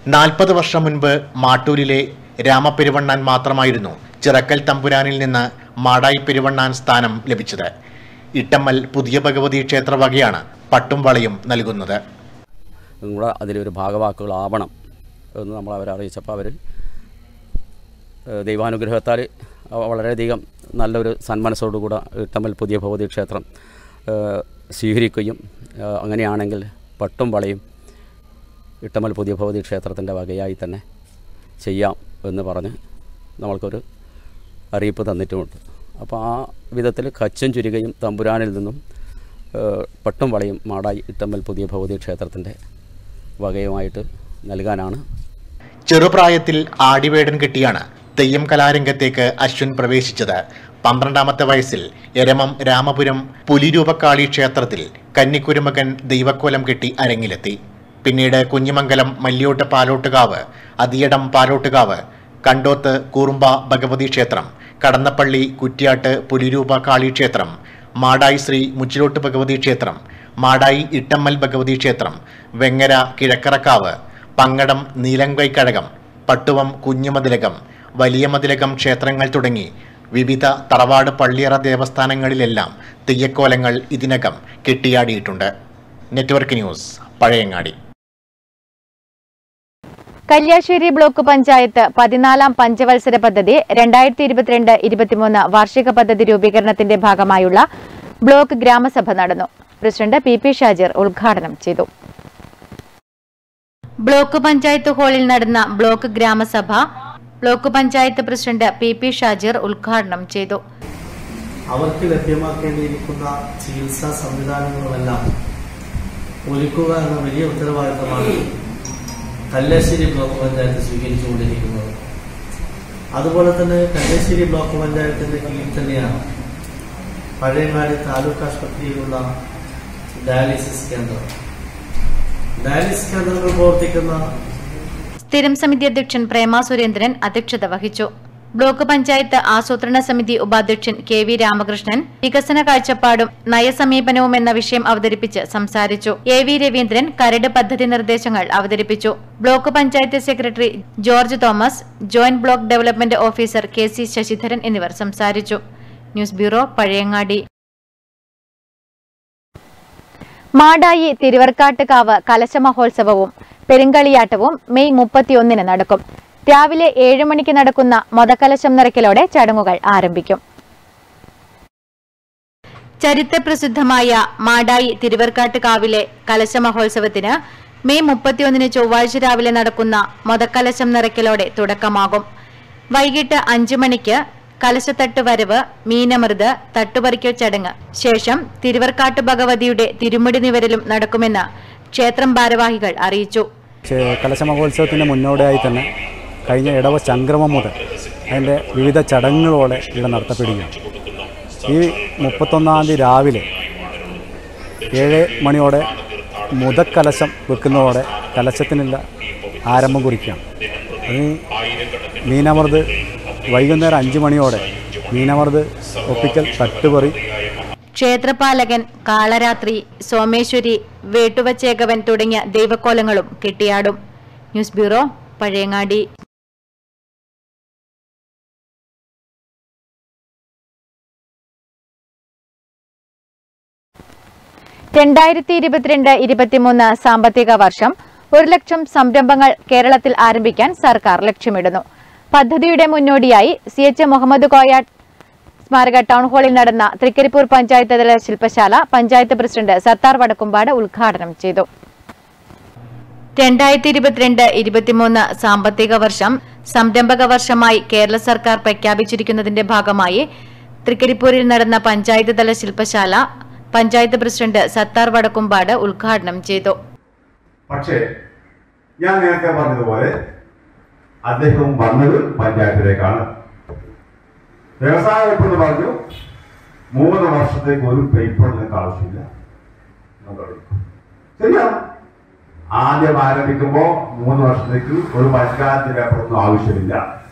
നാൽപ്പത് വർഷം മുൻപ് മാട്ടൂരിലെ രാമപ്പെരുവണ്ണാൻ മാത്രമായിരുന്നു ചിറക്കൽ തമ്പുരാനിൽ നിന്ന് മാടായി പെരുവണ്ണാൻ സ്ഥാനം ലഭിച്ചത് ഇട്ടമ്മൽ പുതിയ ഭഗവതി ക്ഷേത്ര വകയാണ് പട്ടും വളയും നൽകുന്നത് കൂടെ അതിലൊരു ഭാഗവാക്കുകളാവണം എന്ന് നമ്മൾ അവരെ അറിയിച്ചപ്പോൾ അവർ ദൈവാനുഗ്രഹത്താൽ വളരെയധികം നല്ലൊരു സന്മനസ്സോടുകൂടെ ഇട്ടമ്മൽ പുതിയ ഭഗവതി ക്ഷേത്രം ഏഹ്, സ്വീകരിക്കുകയും ഏഹ്, അങ്ങനെയാണെങ്കിൽ പട്ടും വളയും ഇട്ടമ്മൽ പുതിയ ഭഗവതി ക്ഷേത്രത്തിൻ്റെ വകയായി തന്നെ ചെയ്യാം എന്ന് പറഞ്ഞ് നമ്മൾക്കൊരു അറിയിപ്പ് തന്നിട്ടുമുണ്ട് അപ്പോൾ ആ വിധത്തിൽ കച്ചും ചുരുകയും തമ്പുരാനിൽ നിന്നും ഏഹ്, പട്ടും വളയും മാടായി ഇട്ടമ്മൽ പുതിയ ഭഗവതി ക്ഷേത്രത്തിൻ്റെ വകയുമായിട്ട് നൽകാനാണ് ചെറുപ്രായത്തിൽ ആടിവേടൻ കിട്ടിയാണ് തെയ്യം കലാരംഗത്തേക്ക് അശ്വിൻ പ്രവേശിച്ചത് പന്ത്രണ്ടാമത്തെ വയസ്സിൽ എരമം രാമപുരം പുലിരൂപക്കാളി ക്ഷേത്രത്തിൽ കന്നിക്കുരുമകൻ ദൈവക്കോലം കെട്ടി അരങ്ങിലെത്തി പിന്നീട് കുഞ്ഞിമംഗലം മല്ലിയോട്ട് പാലോട്ടുകാവ് അതിയടം പാലോട്ടുകാവ് കണ്ടോത്ത് കൂറുമ്പ ഭഗവതി ക്ഷേത്രം കടന്നപ്പള്ളി കുറ്റ്യാട്ട് പുലിരൂപ കാളി ക്ഷേത്രം മാടായി ശ്രീ മുച്ചിലോട്ട് ഭഗവതി ക്ഷേത്രം മാടായി ഇട്ടമ്മൽ ഭഗവതി ക്ഷേത്രം വെങ്ങര കിഴക്കറക്കാവ് പങ്ങടം നീലങ്കൈക്കഴകം പട്ടുവം കുഞ്ഞുമതിലകം വലിയ മതിലകം ക്ഷേത്രങ്ങൾ തുടങ്ങി വിവിധ തറവാട് പള്ളിയറ ദേവസ്ഥാനങ്ങളിലെല്ലാം തെയ്യക്കോലങ്ങൾ ഇതിനകം കെട്ടിയാടിയിട്ടുണ്ട് network news Pazhayangadi Kalliasseri block panchayat പതിനാലാം പഞ്ചവത്സര പദ്ധതി രണ്ടായിരത്തി ഇരുപത്തിരണ്ട് ഇരുപത്തിമൂന്ന് വാർഷിക പദ്ധതി രൂപീകരണത്തിന്റെ ഭാഗമായുള്ള ബ്ലോക്ക് ഗ്രാമസഭ നടന്നു പ്രസിഡന്റ് പി പി ഷാജിർ ഉദ്ഘാടനം ചെയ്തു ബ്ലോക്ക് പഞ്ചായത്ത് ഹാളിൽ നടന്ന ബ്ലോക്ക് ഗ്രാമസഭ block panchayat president P P Shajir ഉദ്ഘാടനം ചെയ്തു അവർക്ക് ലഭ്യമാക്കേണ്ടിയിരിക്കുന്ന ചികിത്സാ സംവിധാനങ്ങളുമെല്ലാം ഒരുക്കുക എന്ന വലിയ ഉത്തരവാദിത്തമാണ് കല്യാശ്ശേരി ബ്ലോക്ക് പഞ്ചായത്ത് സ്വീകരിച്ചുകൊണ്ടിരിക്കുന്നത് അതുപോലെ തന്നെ കല്യാശ്ശേരി ബ്ലോക്ക് പഞ്ചായത്തിന്റെ കീഴിൽ തന്നെയാണ് പഴയങ്ങാടി താലൂക്ക് ആശുപത്രിയിലുള്ള ഡയാലിസിസ് കേന്ദ്രം ഡയാലിസിസ് കേന്ദ്രങ്ങൾ പ്രവർത്തിക്കുന്ന സ്ഥിരം സമിതി അധ്യക്ഷൻ പ്രേമ സുരേന്ദ്രൻ അധ്യക്ഷത വഹിച്ചു ബ്ലോക്ക് പഞ്ചായത്ത് ആസൂത്രണ സമിതി ഉപാധ്യക്ഷൻ കെ വി രാമകൃഷ്ണൻ വികസന കാഴ്ചപ്പാടും നയസമീപനവും എന്ന വിഷയം അവതരിപ്പിച്ച് സംസാരിച്ചു എ വി രവീന്ദ്രൻ കരട് പദ്ധതി നിർദ്ദേശങ്ങൾ അവതരിപ്പിച്ചു block panchayat secretary George Thomas joint block development officer K C Sasidharan എന്നിവർ സംസാരിച്ചു ന്യൂസ് ബ്യൂറോ പഴയങ്ങാടി മാടായി തിരുവർക്കാട്ടുകാവ് കലശ മഹോത്സവവും പെരുങ്കളിയാട്ടവും മെയ് മുപ്പത്തിയൊന്നിന് നടക്കും രാവിലെ ഏഴ് മണിക്ക് നടക്കുന്ന മൊതക്കലശം നിറയ്ക്കലോടെ ചടങ്ങുകൾ ആരംഭിക്കും ചരിത്രപ്രസിദ്ധമായ മാടായി തിരുവർക്കാട്ടുകാവിലെ കലശ മഹോത്സവത്തിന് മെയ് മുപ്പത്തിയൊന്നിന് ചൊവ്വാഴ്ച രാവിലെ നടക്കുന്ന മൊതക്കലശം നിറയ്ക്കലോടെ തുടക്കമാകും വൈകിട്ട് അഞ്ചു മണിക്ക് കലശത്തട്ട് വരവ് മീനമൃത് തട്ടുപറിക്കൽ ചടങ്ങ് ശേഷം തിരുവർക്കാട്ട് ഭഗവതിയുടെ തിരുമുടി നിവരലും നടക്കുമെന്ന് ക്ഷേത്രം ഭാരവാഹികൾ അറിയിച്ചു ചെ- കലശ മഹോത്സവത്തിന് മുന്നോടിയായി തന്നെ കഴിഞ്ഞ ഇടവ സംക്രമം മുതൽ അതിൻ്റെ വിവിധ ചടങ്ങുകളോടെ ഇവിടെ നടത്തപ്പെടുകയാണ് ഈ മുപ്പത്തൊന്നാം തീയതി രാവിലെ ഏഴ് മണിയോടെ മുതക്കലശം വെക്കുന്നതോടെ കലശത്തിനുള്ള ആരംഭം കുറിക്കുകയാണ് അത് മീനമർത് വൈകുന്നേരം അഞ്ച് മണിയോടെ മീനമർത് ഒപ്പിക്കൽ തട്ടുപറി ക്ഷേത്രപാലകൻ കാളരാത്രി സോമേശ്വരി വേട്ടുവച്ചേകവൻ തുടങ്ങിയ ദൈവക്കോലങ്ങളും കെട്ടിയാടും ന്യൂസ് ബ്യൂറോ പഴയങ്ങാടി രണ്ടായിരത്തി ഇരുപത്തിരണ്ട് ഇരുപത്തിമൂന്ന് സാമ്പത്തിക വർഷം ഒരു ലക്ഷം സംരംഭങ്ങൾ കേരളത്തിൽ ആരംഭിക്കാൻ സർക്കാർ ലക്ഷ്യമിടുന്നു പദ്ധതിയുടെ മുന്നോടിയായി സി എച്ച് മുഹമ്മദ് കോയ സ്മാരക ടൗൺ ഹാളിൽ നടന്ന തൃക്കരിപ്പൂർ പഞ്ചായത്ത് തല ശില്പശാല പഞ്ചായത്ത് പ്രസിഡന്റ് സത്താർ വടക്കുംപാട് ഉദ്ഘാടനം ചെയ്തു രണ്ടായിരത്തി ഇരുപത്തിരണ്ട് ഇരുപത്തിമൂന്ന് സാമ്പത്തിക വർഷം സംരംഭക വർഷമായി കേരള സർക്കാർ പ്രഖ്യാപിച്ചിരിക്കുന്നതിന്റെ ഭാഗമായി തൃക്കരിപ്പൂരിൽ നടന്ന പഞ്ചായത്ത് തല ശില്പശാല പഞ്ചായത്ത് പ്രസിഡന്റ് സത്താർ വടക്കുംപാട് ഉദ്ഘാടനം ചെയ്തു പക്ഷേ ഞാൻ നേരത്തെ പറഞ്ഞതുപോലെ അദ്ദേഹം വന്നത് പഞ്ചായത്തിലേക്കാണ് വ്യവസായ വകുപ്പ് എന്ന് പറഞ്ഞു മൂന്ന് വർഷത്തേക്ക് ഒരു പേപ്പർ നിങ്ങൾക്ക് ആവശ്യമില്ല എന്നറിയും. ശരിയാണ് ആദ്യം ആരംഭിക്കുമ്പോൾ മൂന്ന് വർഷത്തേക്ക് ഒരു പഞ്ചായത്ത് പേപ്പറൊന്നും ആവശ്യമില്ല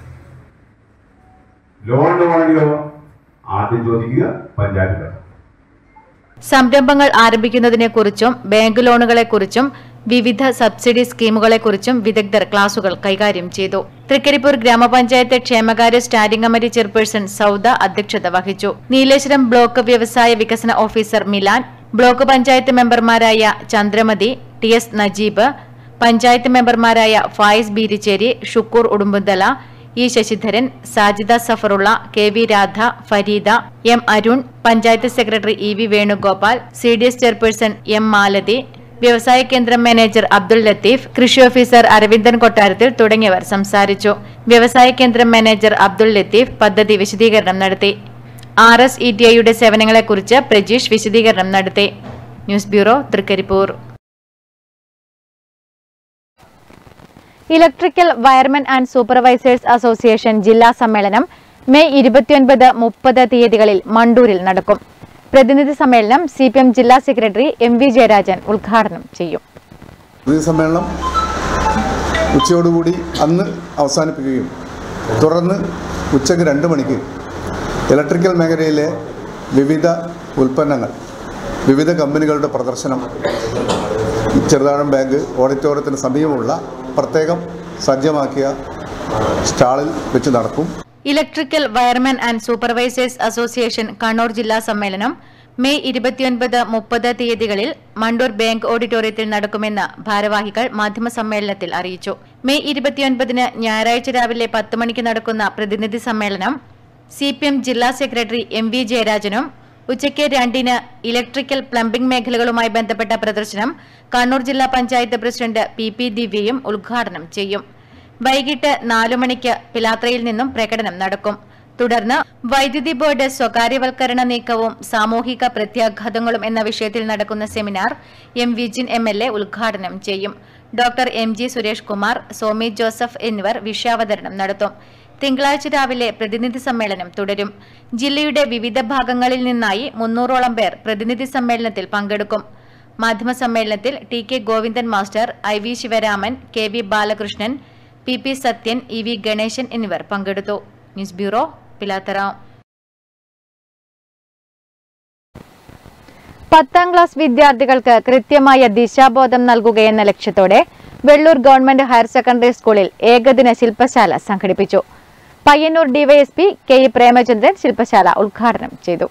ലോണിന് വേണമെങ്കിലോ ആദ്യം ചോദിക്കുക പഞ്ചായത്ത് പേപ്പർ സംരംഭങ്ങൾ ആരംഭിക്കുന്നതിനെക്കുറിച്ചും ബാങ്ക് ലോണുകളെക്കുറിച്ചും വിവിധ സബ്സിഡി സ്കീമുകളെക്കുറിച്ചും വിദഗ്ധർ ക്ലാസുകൾ കൈകാര്യം ചെയ്തു തൃക്കരിപ്പൂർ ഗ്രാമപഞ്ചായത്ത് ക്ഷേമകാര്യ സ്റ്റാൻഡിംഗ് കമ്മിറ്റി ചെയർപേഴ്സൺ സൌദ അധ്യക്ഷത വഹിച്ചു നീലേശ്വരം ബ്ലോക്ക് വ്യവസായ വികസന ഓഫീസർ മിലാൻ ബ്ലോക്ക് പഞ്ചായത്ത് മെമ്പർമാരായ ചന്ദ്രമതി ടി എസ് നജീബ് പഞ്ചായത്ത് മെമ്പർമാരായ Fayiz Beericheri Shukoor Udumbunthala E Sasidharan Sajida Safarulla K V Radha Fareeda M Arun panchayat secretary E V Venugopal C D S chairperson M Malathi വ്യവസായ കേന്ദ്രം മാനേജർ അബ്ദുൾ ലത്തീഫ് കൃഷി ഓഫീസർ അരവിന്ദൻ കൊട്ടാരത്തിൽ തുടങ്ങിയവർ സംസാരിച്ചു വ്യവസായ കേന്ദ്രം മാനേജർ അബ്ദുൾ ലത്തീഫ് പദ്ധതി വിശദീകരണം നടത്തി ആർ എസ് ഇ ടി ഐയുടെ സേവനങ്ങളെക്കുറിച്ച് പ്രജീഷ് വിശദീകരണം നടത്തി news bureau Trikaripur electrical wiremen and supervisors association ജില്ലാ സമ്മേളനം മെയ് ഇരുപത്തിയൊൻപത് മുപ്പത് തീയതികളിൽ മണ്ടൂരിൽ നടക്കും പ്രതിനിധി സമ്മേളനം സി പി എം ജില്ലാ സെക്രട്ടറി എം വി ജയരാജൻ ഉദ്ഘാടനം ചെയ്യും പ്രതിനിധി സമ്മേളനം ഉച്ചയോടുകൂടി അന്ന് അവസാനിപ്പിക്കുകയും തുടർന്ന് ഉച്ചയ്ക്ക് രണ്ട് മണിക്ക് ഇലക്ട്രിക്കൽ മേഖലയിലെ വിവിധ ഉൽപ്പന്നങ്ങൾ വിവിധ കമ്പനികളുടെ പ്രദർശനം ചെറുതാഴം ബാങ്ക് ഓഡിറ്റോറിയത്തിന് സമീപമുള്ള പ്രത്യേകം സജ്ജമാക്കിയ സ്റ്റാളിൽ വെച്ച് നടക്കും electrical wiremen and supervisors association Kannur ജില്ലാ സമ്മേളനം മെയ് ഇരുപത്തിയൊൻപത് മുപ്പത് തീയതികളിൽ മണ്ടൂർ ബാങ്ക് ഓഡിറ്റോറിയത്തിൽ നടക്കുമെന്ന് ഭാരവാഹികൾ മാധ്യമസമ്മേളനത്തിൽ അറിയിച്ചു മെയ് ഇരുപത്തിയൊൻപതിന് ഞായറാഴ്ച രാവിലെ പത്ത് മണിക്ക് നടക്കുന്ന പ്രതിനിധി സമ്മേളനം സി പി എം ജില്ലാ സെക്രട്ടറി എം വി ജയരാജനും ഉച്ചയ്ക്ക് രണ്ടിന് ഇലക്ട്രിക്കൽ പ്ലംബിംഗ് മേഖലകളുമായി ബന്ധപ്പെട്ട പ്രദർശനം കണ്ണൂർ ജില്ലാ പഞ്ചായത്ത് പ്രസിഡന്റ് പി പി ദിവ്യയും ഉദ്ഘാടനം ചെയ്യും വൈകിട്ട് നാലു മണിക്ക് പിലാത്രയിൽ നിന്നും പ്രകടനം നടക്കും തുടർന്ന് വൈദ്യുതി ബോർഡ് സ്വകാര്യവൽക്കരണ നീക്കവും സാമൂഹിക പ്രത്യാഘാതങ്ങളും എന്ന വിഷയത്തിൽ നടക്കുന്ന seminar M Vijin M L A ഉദ്ഘാടനം ചെയ്യും doctor M G Suresh Kumar Somi Joseph എന്നിവർ വിഷയാവതരണം നടത്തും തിങ്കളാഴ്ച രാവിലെ പ്രതിനിധി സമ്മേളനം തുടരും ജില്ലയുടെ വിവിധ ഭാഗങ്ങളിൽ നിന്നായി മുന്നൂറോളം പേർ പ്രതിനിധി സമ്മേളനത്തിൽ പങ്കെടുക്കും മാധ്യമസമ്മേളനത്തിൽ T K Govindan master I V Sivaraman K V Balakrishnan P P Sathyan E V Ganesan എന്നിവർ പങ്കെടുത്തു ന്യൂസ് ബ്യൂറോ പിലാത്തറ പത്താം ക്ലാസ് വിദ്യാർത്ഥികൾക്ക് കൃത്യമായ ദിശാബോധം നൽകുകയെന്ന ലക്ഷ്യത്തോടെ വെള്ളൂർ ഗവൺമെന്റ് ഹയർ സെക്കൻഡറി സ്കൂളിൽ ഏകദിന ശില്പശാല സംഘടിപ്പിച്ചു Payyanur DYSP K E Premachandran ശില്പശാല ഉദ്ഘാടനം ചെയ്തു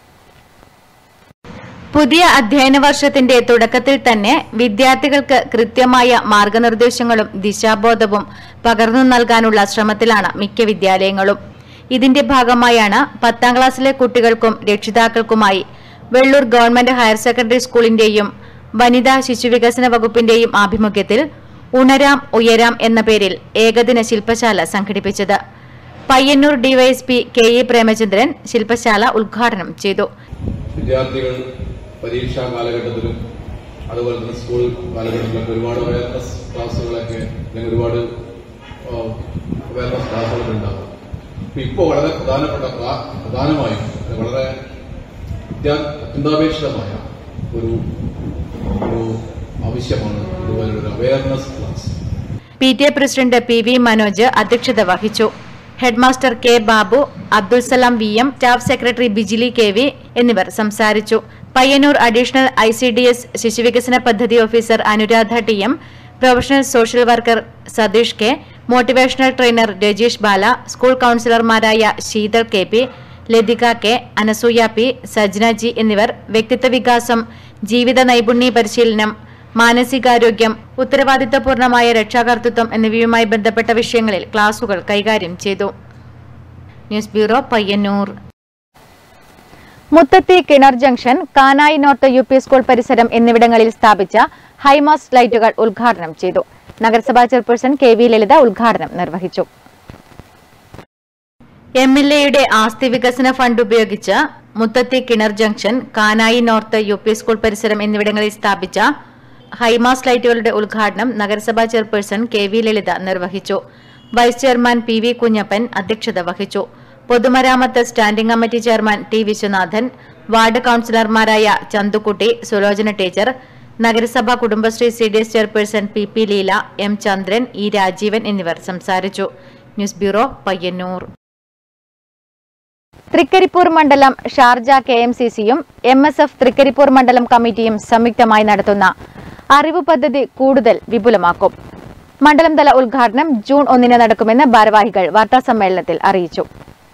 പുതിയ അധ്യയന വർഷത്തിന്റെ തുടക്കത്തിൽ തന്നെ വിദ്യാർത്ഥികൾക്ക് കൃത്യമായ മാർഗനിർദ്ദേശങ്ങളും ദിശാബോധവും പകർന്നു നൽകാനുള്ള ശ്രമത്തിലാണ് മിക്ക വിദ്യാലയങ്ങളും ഇതിന്റെ ഭാഗമായാണ് പത്താം ക്ലാസ്സിലെ കുട്ടികൾക്കും രക്ഷിതാക്കൾക്കുമായി വെള്ളൂർ ഗവൺമെന്റ് ഹയർ സെക്കൻഡറി സ്കൂളിന്റെയും വനിതാ ശിശുവികസന വകുപ്പിന്റെയും ആഭിമുഖ്യത്തിൽ ഉണരാം ഉയരാം എന്ന പേരിൽ ഏകദിന ശില്പശാല സംഘടിപ്പിച്ചത് Payyanur DYSP K E Premachandran ശില്പശാല ഉദ്ഘാടനം ചെയ്തു വിദ്യാർത്ഥികൾ പരീക്ഷാ കാലഘട്ടത്തിലും അതുപോലെ തന്നെ സ്കൂൾ കാലഘട്ടത്തിലൊക്കെ ഒരുപാട് അവയർനെസ് ക്ലാസ്സുകളൊക്കെ അല്ലെങ്കിൽ ഒരുപാട് അവയർനെസ് ക്ലാസ്സുകളൊക്കെ ഉണ്ടാകും അപ്പൊ ഇപ്പോൾ വളരെ പ്രധാനപ്പെട്ട പ്രാ- പ്രധാനമായും വളരെ അത്യാ- അത്യന്താപേക്ഷിതമായ ഒരു ഒരു ആവശ്യമാണ് ഇതുപോലൊരു awareness class P T A president P V Manoj അധ്യക്ഷത വഹിച്ചു headmaster K Babu Abdul Salam V M staff secretary Bijili K V എന്നിവർ സംസാരിച്ചു Payyanur additional I C D S ശിശുവികസന പദ്ധതി officer Anuradha T M professional social worker Satheesh K motivational trainer Rajeesh Bala school കൌൺസിലർമാരായ Sheethal K P Lathika K Anasuya P Sajna G എന്നിവർ വ്യക്തിത്വ വികാസം ജീവിത നൈപുണ്യ പരിശീലനം മാനസികാരോഗ്യം ഉത്തരവാദിത്തപൂർണമായ രക്ഷാകർതൃത്വം എന്നിവയുമായി ബന്ധപ്പെട്ട വിഷയങ്ങളിൽ ക്ലാസുകൾ കൈകാര്യം ചെയ്തു ന്യൂസ് ബ്യൂറോ പയ്യന്നൂർ മുത്തത്തി കിണർ junction Kanayi north U P school പരിസരം എന്നിവിടങ്ങളിൽ സ്ഥാപിച്ച ഹൈമാസ്റ്റ് ലൈറ്റുകൾ ഉദ്ഘാടനം ചെയ്തു നഗരസഭാ ചെയർപേഴ്സൺ കെ വി ലളിത ഉദ്ഘാടനം നിർവഹിച്ചു എം എൽ എയുടെ ആസ്തി വികസന ഫണ്ട് ഉപയോഗിച്ച് മുത്തത്തി കിണർ junction Kanayi north U P school പരിസരം എന്നിവിടങ്ങളിൽ സ്ഥാപിച്ച ഹൈമാസ് ലൈറ്റുകളുടെ ഉദ്ഘാടനം നഗരസഭാ ചെയർപേഴ്സൺ കെ വി ലളിത നിർവഹിച്ചു vice chairman P V Kunhappan അധ്യക്ഷത വഹിച്ചു പൊതുമരാമത്ത് standing committee chairman T Viswanathan ward കൌൺസിലർമാരായ ചന്തുക്കുട്ടി സുലോചന ടീച്ചർ നഗരസഭാ Kudumbashree C D S chairperson P P Leela M Chandran E Rajeevan എന്നിവർ സംസാരിച്ചു ന്യൂസ് ബ്യൂറോ പയ്യന്നൂർ തൃക്കരിപ്പൂർ മണ്ഡലം ഷാർജ കെ എം സി സിയും എം എസ് എഫ് തൃക്കരിപ്പൂർ മണ്ഡലം കമ്മിറ്റിയും സംയുക്തമായി നടത്തുന്ന അറിവ് പദ്ധതി കൂടുതൽ വിപുലമാക്കും മണ്ഡലം തല ഉദ്ഘാടനം ജൂൺ ഒന്നിന് നടക്കുമെന്ന് ഭാരവാഹികൾ വാർത്താസമ്മേളനത്തിൽ അറിയിച്ചു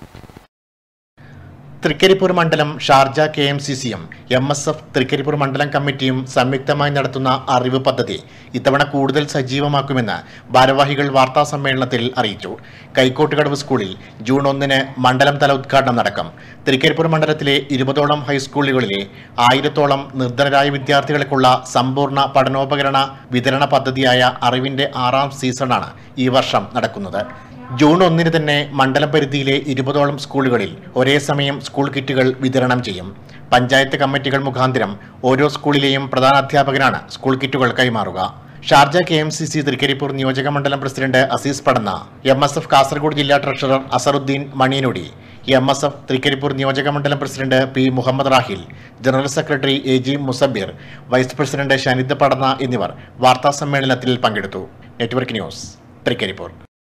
തൃക്കരിപ്പൂർ മണ്ഡലം ഷാർജ കെ എം സി സിയും എം എസ് എഫ് തൃക്കരിപ്പൂർ മണ്ഡലം കമ്മിറ്റിയും സംയുക്തമായി നടത്തുന്ന അറിവ് പദ്ധതി ഇത്തവണ കൂടുതൽ സജീവമാക്കുമെന്ന് ഭാരവാഹികൾ വാർത്താ സമ്മേളനത്തിൽ അറിയിച്ചു കൈക്കോട്ടുകടവ് സ്കൂളിൽ ജൂൺ ഒന്നിന് മണ്ഡലം തല ഉദ്ഘാടനം നടക്കും തൃക്കരിപ്പൂർ മണ്ഡലത്തിലെ ഇരുപതോളം ഹൈസ്കൂളുകളിലെ ആയിരത്തോളം നിർധനരായ വിദ്യാർത്ഥികൾക്കുള്ള സമ്പൂർണ്ണ പഠനോപകരണ വിതരണ പദ്ധതിയായ അറിവിന്റെ ആറാം സീസണാണ് ഈ വർഷം നടക്കുന്നത് ജൂൺ ഒന്നിന് തന്നെ മണ്ഡലം പരിധിയിലെ ഇരുപതോളം സ്കൂളുകളിൽ ഒരേ സമയം സ്കൂൾ കിറ്റുകൾ വിതരണം ചെയ്യും പഞ്ചായത്ത് കമ്മിറ്റികൾ മുഖാന്തരം ഓരോ സ്കൂളിലെയും പ്രധാന അധ്യാപകനാണ് സ്കൂൾ കിറ്റുകൾ കൈമാറുക Sharjah K M C C Trikaripur നിയോജക മണ്ഡലം president Azeez Padanna M S F Kasaragod ജില്ലാ treasurer Azharuddin Maniyanodi M S F Trikaripur നിയോജക മണ്ഡലം president P Muhammad Rahil general secretary A G Musabir vice president Shanid Padanna എന്നിവർ വാർത്താ സമ്മേളനത്തിൽ പങ്കെടുത്തു network news Trikaripur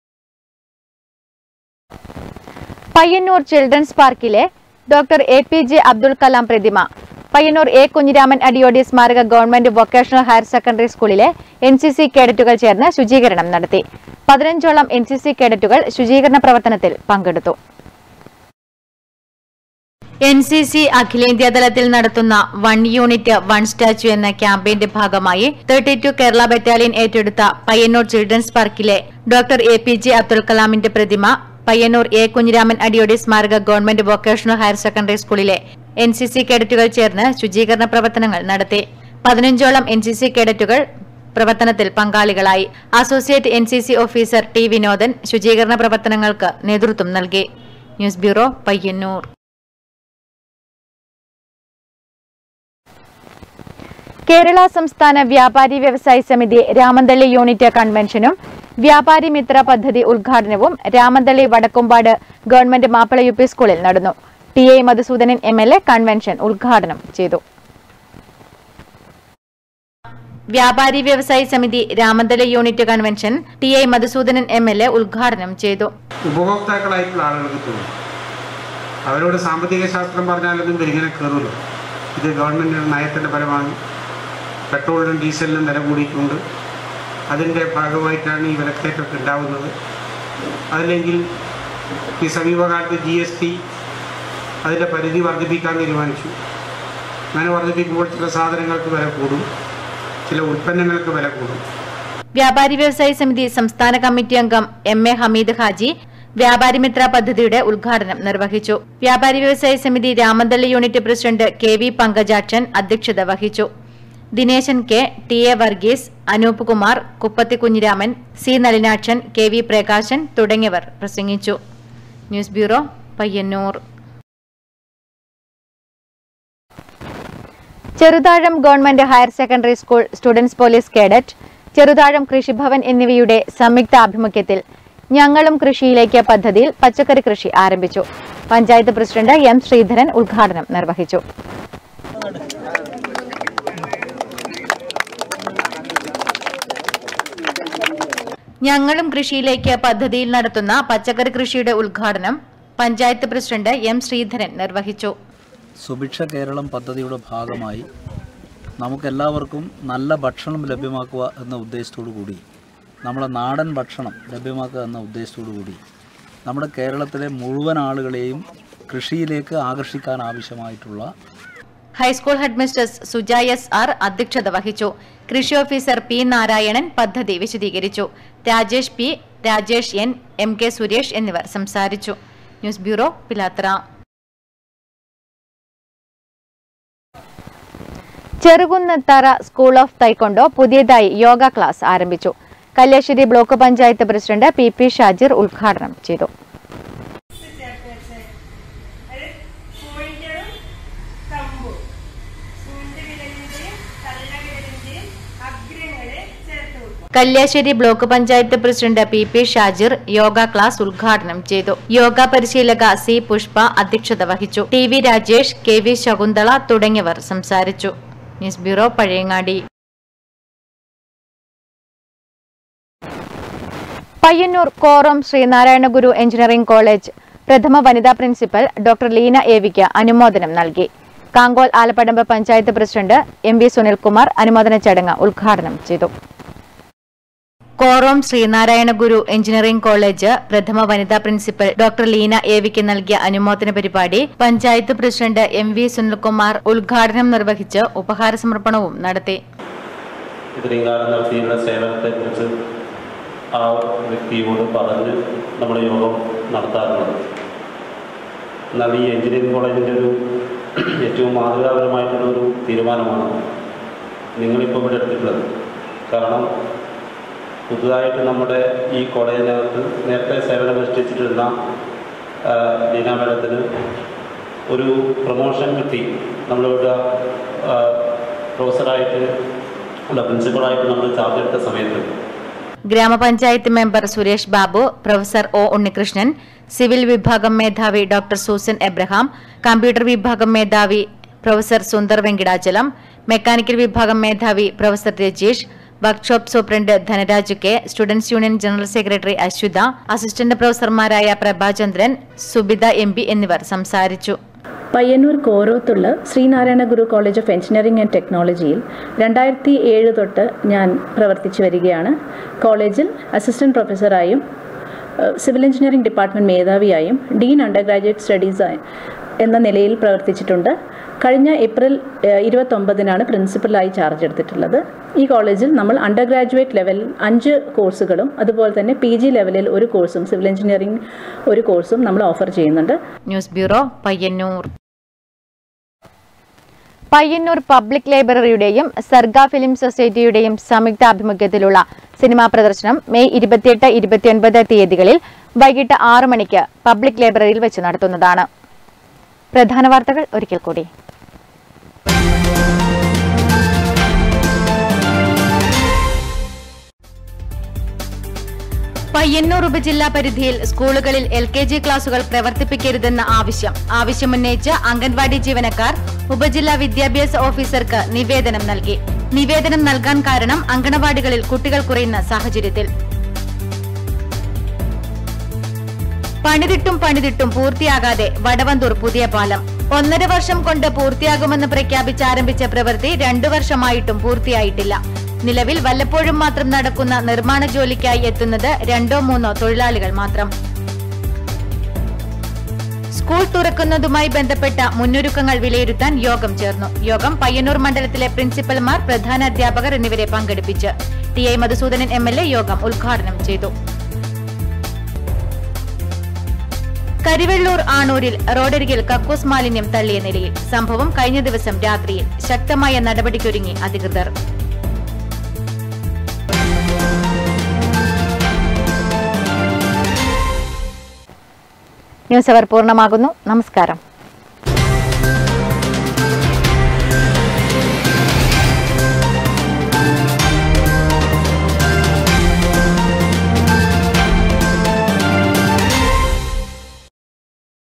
Payyanur children's പാർക്കിലെ doctor A P J Abdul Kalam പ്രതിമ പയ്യന്നൂർ എ കുഞ്ഞിരാമൻ അടിയോടി സ്മാരക ഗവൺമെന്റ് വൊക്കേഷണൽ ഹയർ സെക്കൻഡറി സ്കൂളിലെ എൻ സി സി കേഡറ്റുകൾ ചേർന്ന് ശുചീകരണം നടത്തി പതിനഞ്ചോളം എൻ സി സി കേഡറ്റുകൾ ശുചീകരണ പ്രവർത്തനത്തിൽ പങ്കെടുത്തു എൻ സി സി അഖിലേന്ത്യാ തലത്തിൽ നടത്തുന്ന വൺ യൂണിറ്റ് വൺ സ്റ്റാച്യു എന്ന ക്യാമ്പയിന്റെ ഭാഗമായി തേർട്ടി ടു കേരള ബറ്റാലിയൻ ഏറ്റെടുത്ത പയ്യന്നൂർ ചിൽഡ്രൻസ് പാർക്കിലെ doctor A P J Abdul കലാമിന്റെ പ്രതിമ പയ്യന്നൂർ എ കുഞ്ഞിരാമൻ അടിയോടി സ്മാരക ഗവൺമെന്റ് വൊക്കേഷണൽ ഹയർ സെക്കൻഡറി സ്കൂളിലെ എൻ സി സി കേഡറ്റുകൾ ചേർന്ന് ശുചീകരണ പ്രവർത്തനങ്ങൾ നടത്തി പതിനഞ്ചോളം എൻ സി സി കേഡറ്റുകൾ പ്രവർത്തനത്തിൽ പങ്കാളികളായി associate N C C officer T Vinodan ശുചീകരണ പ്രവർത്തനങ്ങൾക്ക് നേതൃത്വം നൽകി ന്യൂസ് ബ്യൂറോ പയ്യന്നൂർ കേരള സംസ്ഥാന വ്യാപാരി വ്യവസായി സമിതി രാമന്തള്ളി യൂണിറ്റ് കൺവെൻഷനും വ്യാപാരി മിത്ര പദ്ധതി ഉദ്ഘാടനവും Ramanthali Vadakkumpad government Mappila U P സ്കൂളിൽ നടന്നു T A Madhusoodanan M L A convention ഉദ്ഘാടനം ചെയ്തു വ്യാപാരി വ്യവസായി സമിതി Ramanthali unit convention T I Madhusoodanan M L A ഉദ്ഘാടനം ചെയ്തു ഉപഭോക്താക്കളായിട്ടുള്ള ആളുകൾക്ക് തോന്നും അവരോട് സാമ്പത്തിക ശാസ്ത്രം പറഞ്ഞാലൊന്നും ഇങ്ങനെ കയറുമല്ലോ ഇത് ഗവൺമെൻറ്റിൻ്റെ നയത്തിൻ്റെ ഫലമാണ് പെട്രോളിനും ഡീസലിനും വില കൂടിയിട്ടുണ്ട് അതിൻ്റെ ഭാഗമായിട്ടാണ് ഈ വിലക്കയറ്റമൊക്കെ ഉണ്ടാവുന്നത് അതല്ലെങ്കിൽ ഈ സമീപകാലത്ത് ജി എസ് ടി അതിൻ്റെ പരിധി വർദ്ധിപ്പിക്കാൻ തീരുമാനിച്ചു അങ്ങനെ വർദ്ധിപ്പിക്കുമ്പോൾ ചില സാധനങ്ങൾക്ക് വില കൂടും ചില ഉൽപ്പന്നങ്ങൾക്ക് വില കൂടും വ്യാപാരി വ്യവസായി സമിതി സംസ്ഥാന കമ്മിറ്റി അംഗം എം എ ഹമീദ് ഹാജി വ്യാപാരി മിത്ര പദ്ധതിയുടെ ഉദ്ഘാടനം നിർവഹിച്ചു വ്യാപാരി വ്യവസായി സമിതി Ramanthali unit president K V Pankajakshan അധ്യക്ഷത വഹിച്ചു Dineshan K T A Varghese Anoop Kumar Kuppathi Kunhiraman C Nalinakshan K V Prakashan തുടങ്ങിയവർ പ്രസംഗിച്ചു news bureau Payyanur Cheruthazham government higher secondary school students police cadet Cheruthazham Krishibhavan എന്നിവയുടെ സംയുക്ത ആഭിമുഖ്യത്തിൽ ഞങ്ങളും കൃഷിയിലേക്ക് പദ്ധതിയിൽ പച്ചക്കറി കൃഷി ആരംഭിച്ചു പഞ്ചായത്ത് പ്രസിഡന്റ് എം ശ്രീധരൻ ഉദ്ഘാടനം നിർവഹിച്ചു ഞങ്ങളും കൃഷിയിലേക്ക് പദ്ധതിയിൽ നടത്തുന്ന പച്ചക്കറി കൃഷിയുടെ ഉദ്ഘാടനം പഞ്ചായത്ത് പ്രസിഡന്റ് എം ശ്രീധരൻ നിർവഹിച്ചു സുഭിക്ഷ കേരളം പദ്ധതിയുടെ ഭാഗമായി നമുക്കെല്ലാവർക്കും നല്ല ഭക്ഷണം ലഭ്യമാക്കുക എന്ന ഉദ്ദേശത്തോടു കൂടി നമ്മളെ നാടൻ ഭക്ഷണം ലഭ്യമാക്കുക എന്ന ഉദ്ദേശത്തോടു കൂടി നമ്മുടെ കേരളത്തിലെ മുഴുവൻ ആളുകളെയും കൃഷിയിലേക്ക് ആകർഷിക്കാൻ ആവശ്യമായിട്ടുള്ള high school headmistress Suja S R അധ്യക്ഷത വഹിച്ചു കൃഷി ഓഫീസർ പി നാരായണൻ പദ്ധതി വിശദീകരിച്ചു Rajesh P Rajesh N M K Suresh എന്നിവർ സംസാരിച്ചു news bureau Pilathara Cherukunnathara school of taekwondo പുതിയതായി യോഗ ക്ലാസ് ആരംഭിച്ചു Kalliasseri block panchayat president P P Shajir ഉദ്ഘാടനം ചെയ്തു Kalliasseri block panchayat president P P Shajir yoga class ഉദ്ഘാടനം ചെയ്തു യോഗ പരിശീലക സി പുഷ്പ അധ്യക്ഷത വഹിച്ചു T V Rajesh K V Shakuntala തുടങ്ങിയവർ സംസാരിച്ചു news bureau Pazhayangadi Payyanur Koram Sreenarayana Guru engineering college പ്രഥമ വനിതാ പ്രിൻസിപ്പൽ ഡോക്ടർ ലീന എവിക്ക് അനുമോദനം നൽകി Kankol Alapadamba panchayat president M V Sunilkumar അനുമോദന ചടങ്ങ് ഉദ്ഘാടനം ചെയ്തു കോറോം ശ്രീനാരായണ ഗുരു എഞ്ചിനീയറിംഗ് കോളേജ് പ്രഥമ വനിതാ പ്രിൻസിപ്പൽ ഡോക്ടർ ലീന എവിക്ക് നൽകിയ അനുമോദന പരിപാടി panchayat president M V Sunilkumar ഉദ്ഘാടനം നിർവഹിച്ച് ഉപഹാര സമർപ്പണവും നടത്തി ഇത്രയും കാലം നടത്തിയുള്ള സേവനത്തെക്കുറിച്ച് ആ വ്യക്തിയോട് പറഞ്ഞ് നമ്മൾ യോഗം നടത്താറുള്ളത് എന്നാൽ ഈ എഞ്ചിനീയറിംഗ് കോളേജിൻ്റെ ഒരു ഏറ്റവും മാതൃകാപരമായിട്ടുള്ള ഒരു തീരുമാനമാണ് നിങ്ങളിപ്പോൾ ഇവിടെ എടുത്തിട്ടുള്ളത് കാരണം പുതുതായിട്ട് നമ്മുടെ ഈ കോളേജിനകത്ത് നേരത്തെ സേവനമനുഷ്ഠിച്ചിട്ടിരുന്ന ആ, ലീന മേഡത്തിന് ഒരു പ്രൊമോഷൻ കിട്ടി നമ്മളിവിടെ ആ, പ്രൊഫസറായിട്ട് അല്ല പ്രിൻസിപ്പളായിട്ട് നമ്മൾ ചാർജ് എടുത്ത സമയത്ത് grama panchayat member Suresh Babu professor O Unnikrishnan civil വിഭാഗം മേധാവി ഡോക്ടർ സൂസൻ എബ്രഹാം കമ്പ്യൂട്ടർ വിഭാഗം മേധാവി പ്രൊഫസർ സുന്ദർ വെങ്കിടാചലം മെക്കാനിക്കൽ വിഭാഗം മേധാവി professor Rajeesh workshop superintendent Dhanaraj K students union general secretary Ashwitha assistant പ്രൊഫസർമാരായ പ്രഭാചന്ദ്രൻ സുബിത എം പി എന്നിവർ സംസാരിച്ചു പയ്യന്നൂർ കോരോത്തുള്ള Sreenarayana Guru college of engineering and ടെക്നോളജിയിൽ രണ്ടായിരത്തി ഏഴ് തൊട്ട് ഞാൻ പ്രവർത്തിച്ചു വരികയാണ് കോളേജിൽ അസിസ്റ്റന്റ് പ്രൊഫസറായും ഏഹ്, സിവിൽ എഞ്ചിനീയറിംഗ് ഡിപ്പാർട്ട്മെൻറ്റ് മേധാവിയായും ഡീൻ അണ്ടർ ഗ്രാജുവേറ്റ് സ്റ്റഡീസ് എന്ന നിലയിൽ പ്രവർത്തിച്ചിട്ടുണ്ട് കഴിഞ്ഞ ഏപ്രിൽ ഏഹ്, ഇരുപത്തൊമ്പതിനാണ് പ്രിൻസിപ്പലായി ചാർജ് എടുത്തിട്ടുള്ളത് ഈ കോളേജിൽ നമ്മൾ അണ്ടർ ഗ്രാജുവേറ്റ് ലെവൽ അഞ്ച് കോഴ്സുകളും അതുപോലെ തന്നെ പി ജി ലെവലിൽ ഒരു കോഴ്സും സിവിൽ എഞ്ചിനീയറിംഗ് ഒരു കോഴ്സും നമ്മൾ ഓഫർ ചെയ്യുന്നുണ്ട് news bureau Payyanur Payyanur public ലൈബ്രറിയുടെയും സർഗ ഫിലിം സൊസൈറ്റിയുടെയും സംയുക്ത ആഭിമുഖ്യത്തിലുള്ള സിനിമാ പ്രദർശനം മെയ് ഇരുപത്തിയെട്ട് ഇരുപത്തിയൊൻപത് തീയതികളിൽ വൈകിട്ട് ആറ് മണിക്ക് പബ്ലിക് ലൈബ്രറിയിൽ വെച്ച് നടത്തുന്നതാണ് പ്രധാന വാർത്തകൾ ഒരിക്കൽ കൂടി പയ്യന്നൂർ ഉപജില്ലാ പരിധിയിൽ സ്കൂളുകളിൽ എൽ കെ ജി ക്ലാസുകൾ പ്രവർത്തിപ്പിക്കരുതെന്ന ആവശ്യം ആവശ്യമുന്നയിച്ച് അംഗൻവാടി ജീവനക്കാർ ഉപജില്ലാ വിദ്യാഭ്യാസ ഓഫീസർക്ക് നിവേദനം നൽകി നിവേദനം നൽകാൻ കാരണം അങ്കണവാടികളിൽ കുട്ടികൾ കുറയുന്ന സാഹചര്യത്തിൽ പണിതിട്ടും പണിതിട്ടും പൂർത്തിയാകാതെ വടവന്തൂർ പുതിയ പാലം ഒന്നര വർഷം കൊണ്ട് പൂർത്തിയാകുമെന്ന് പ്രഖ്യാപിച്ച് ആരംഭിച്ച പ്രവൃത്തി രണ്ടു വർഷമായിട്ടും പൂർത്തിയായിട്ടില്ല നിലവിൽ വല്ലപ്പോഴും മാത്രം നടക്കുന്ന നിർമ്മാണ ജോലിക്കായി എത്തുന്നത് രണ്ടോ മൂന്നോ തൊഴിലാളികൾ മാത്രം സ്കൂൾ തുറക്കുന്നതുമായി ബന്ധപ്പെട്ട മുന്നൊരുക്കങ്ങൾ വിലയിരുത്താൻ യോഗം ചേർന്നു യോഗം പയ്യന്നൂർ മണ്ഡലത്തിലെ പ്രിൻസിപ്പൽമാർ പ്രധാന അധ്യാപകർ എന്നിവരെ പങ്കെടുപ്പിച്ച് T I Madhusoodanan M L A യോഗം ഉദ്ഘാടനം ചെയ്തു കരിവെള്ളൂർ ആണൂരിൽ റോഡരികിൽ കക്കൂസ് മാലിന്യം തള്ളിയ നിലയിൽ സംഭവം കഴിഞ്ഞ ദിവസം രാത്രിയിൽ ശക്തമായ നടപടിക്കൊരുങ്ങി അധികൃതർ ന്യൂസ് അവർ പൂർണ്ണമാകുന്നു നമസ്കാരം